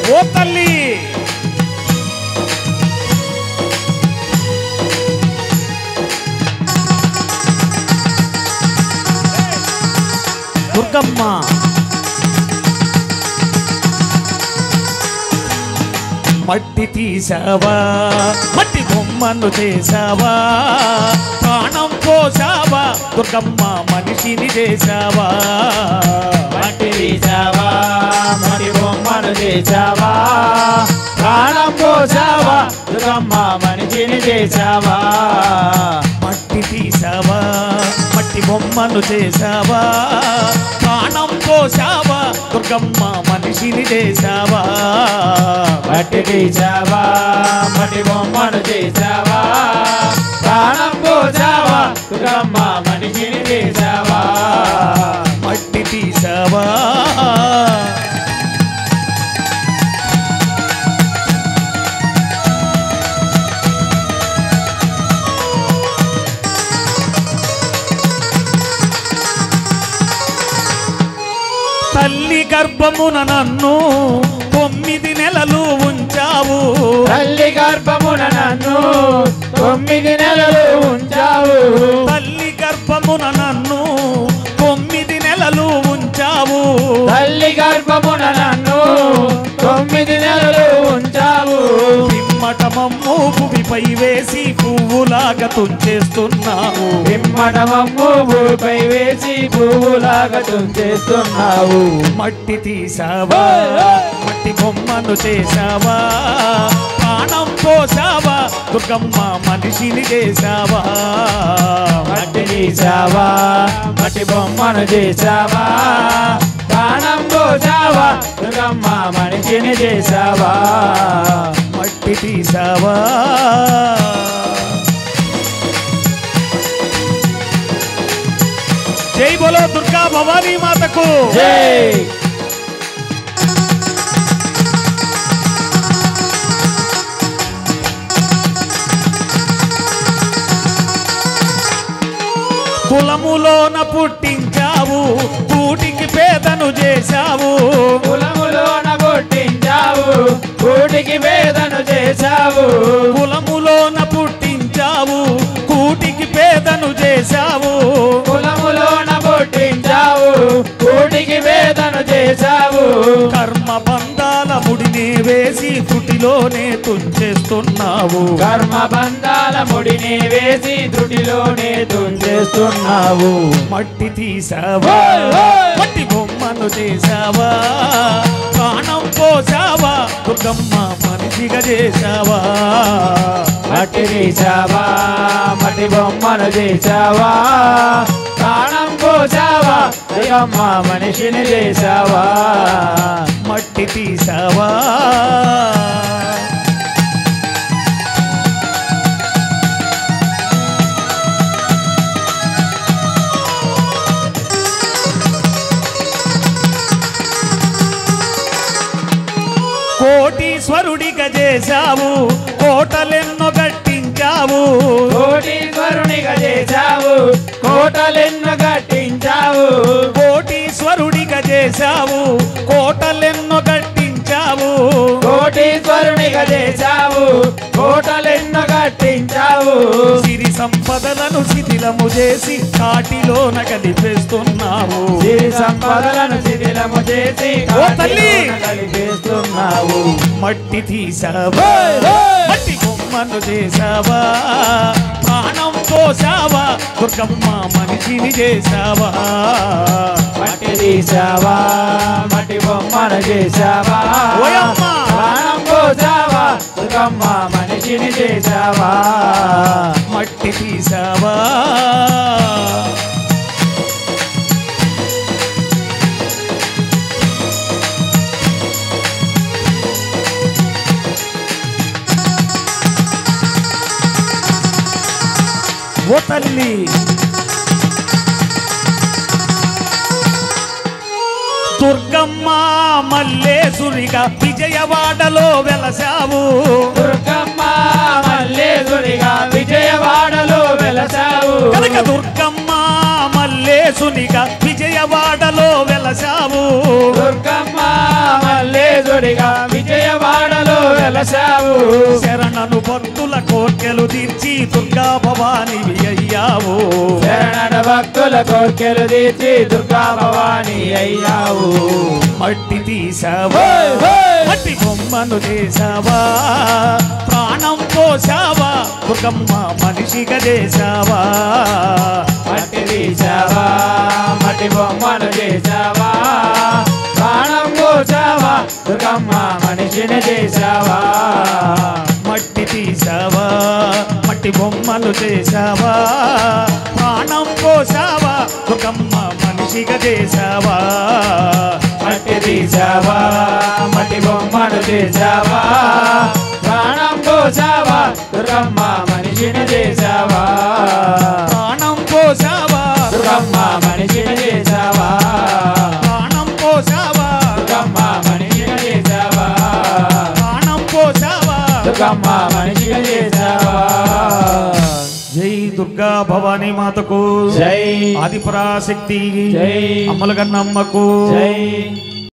ఓ తల్లి దుర్గమ్మ మట్టి తీసావా మట్టి బొమ్మను చేసావా ప్రాణం పోసావా దుర్గమ్మ మనిషిని చేసావా మట్టి తీసావా మట్టి బొమ్మను చేసావా ప్రాణం పోసావా దుర్గమ్మ మనిషిని చేసావా మట్టి తీసావా మట్టి బొమ్మను చేసావా ప్రాణం పోసావా దుర్గమ్మ మనిషిని చేసావా మట్టి తీసావా మట్టి బొమ్మను చేసావా ప్రాణం పోసావా దుర్గమ్మ మనిషిని చేసావా మట్టి తీసావా తల్లి గర్భమున నన్ను తొమ్మిది నెలలు ఉంచావు తల్లి గర్భమున నన్ను తొమ్మిది నెలలు ఉంచావు తల్లి గర్భమున నన్ను తొమ్మిది నెలలు ఉంచావు తల్లి గర్భమున నన్ను తొమ్మిది నెలలు ఉంచావు పిమ్మటమమ్ము భూమిపై వేసి పువ్వులాగా తుంచేస్తున్నావు పిమ్మటమమ్ము భూమిపై వేసి పువ్వులాగా తుంచేస్తున్నావు మట్టి తీసావా మట్టి బొమ్మను చేసావా ప్రాణం పోసావా దుర్గమ్మ మనిషిని చేసావా మట్టి తీసావా మట్టి బొమ్మను చేసావా ప్రాణం పోసావా దుర్గమ్మ మనిషిని చేసావా మట్టి తీసావా జై బోలో దుర్గా భవానీ మాతకు జై కులములోన పుట్టించావు కూటికి పేదను చేశావు కులములోన పుట్టించావు కూటికి వేదను చేశావు కులములోన పుట్టించావు కూటికి పేదను చేశావు కులములోన పుట్టించావు కూటికి వేదను చేశావు కర్మ బంధాల ముడినే వేసి తుటిలోనే తుంచేస్తున్నావు కర్మ బంధాల ముడిని వేసి త్రుటిలోనే తుంచేస్తున్నావు మట్టి తీసావా మట్టి బొమ్మను చేసావా ప్రాణం పోసావా దుర్గమ్మ మనిషిగా చేసావా మట్టి తీసావా మట్టి బొమ్మను చేసావా ప్రాణం పోసావా దిగమ్మ మనిషిని చేసావా మట్టి తీసావా కోటీశ్వరుడిగా చేశావు కోటలెన్నో కట్టించావు కోటీశ్వరునిగా చేశావు కోటలెన్నో కట్టించావు కోటీశ్వరుడిగా చేశావు కోటలెన్నో కట్టించావు కోటీశ్వరునిగా చేశావు కోటలెన్నో కట్టించావు సిరి సంపదలను శిథిలము చేసి కాటిలోన కలిపేస్తున్నావు సిరి సంపదలను శిథిలము చేసి ఓ తల్లి! కాటిలోన కలిపేస్తున్నావు మట్టి తీసావా మట్టి బొమ్మను చేసావా ప్రాణం పోసావా దుర్గమ్మ మనిషిని చేసావా మట్టి తీసావా మట్టి బొమ్మను చేసావా ఓయమ్మ! ప్రాణం పోసావా దుర్గమ్మ మనిషిని చేసావా మట్టి తీసావా ఓ తల్లి దుర్గమ్మ మల్లేశురిగా విజయవాడలో వెలసావు దుర్గమ్మ మల్లేశునిగా విజయవాడలో వెలసావు కనుక దుర్గమ్మ మల్లేశునిగా విజయవాడలో వెలసావు దుర్గమ్మ మల్లేశునిగా విజయ వెలసావు శరణను భక్తుల కోర్కెలు తీర్చి దుర్గా భవానివి అయ్యావు శరణన భక్తుల కోర్కెలు తీర్చి దుర్గా భవాని అయ్యావు మట్టి తీసావా హోయ్, హోయ్. మట్టి బొమ్మను చేసావా ప్రాణం పోసావా దుర్గమ్మ మనిషిగా చేసావా మట్టి తీసావా మట్టి బొమ్మలు చేసావా ప్రాణం పోసావా దుర్గమ్మ మనిషిని చేసావా మట్టి తీసావా మట్టి బొమ్మలు చేసావా ప్రాణం పోసావా దుర్గమ్మ మనిషిగా చేసావా మట్టి తీసావా మట్టి బొమ్మలు చేసావా ప్రాణం పోసావా దుర్గమ్మ మనిషిని చేసావా ప్రాణం పోసావా దుర్గమ్మ మనిషిని చేసావా ప్రాణం పోసావా దుర్గమ్మ మనిషిని చేసావా ప్రాణం పోసావా దుర్గమ్మ మనిషిని చేసావా జై దుర్గా భవానీ మాతకు జై ఆదిపరాశక్తి జై అమ్మల కన్నమ్మకు జై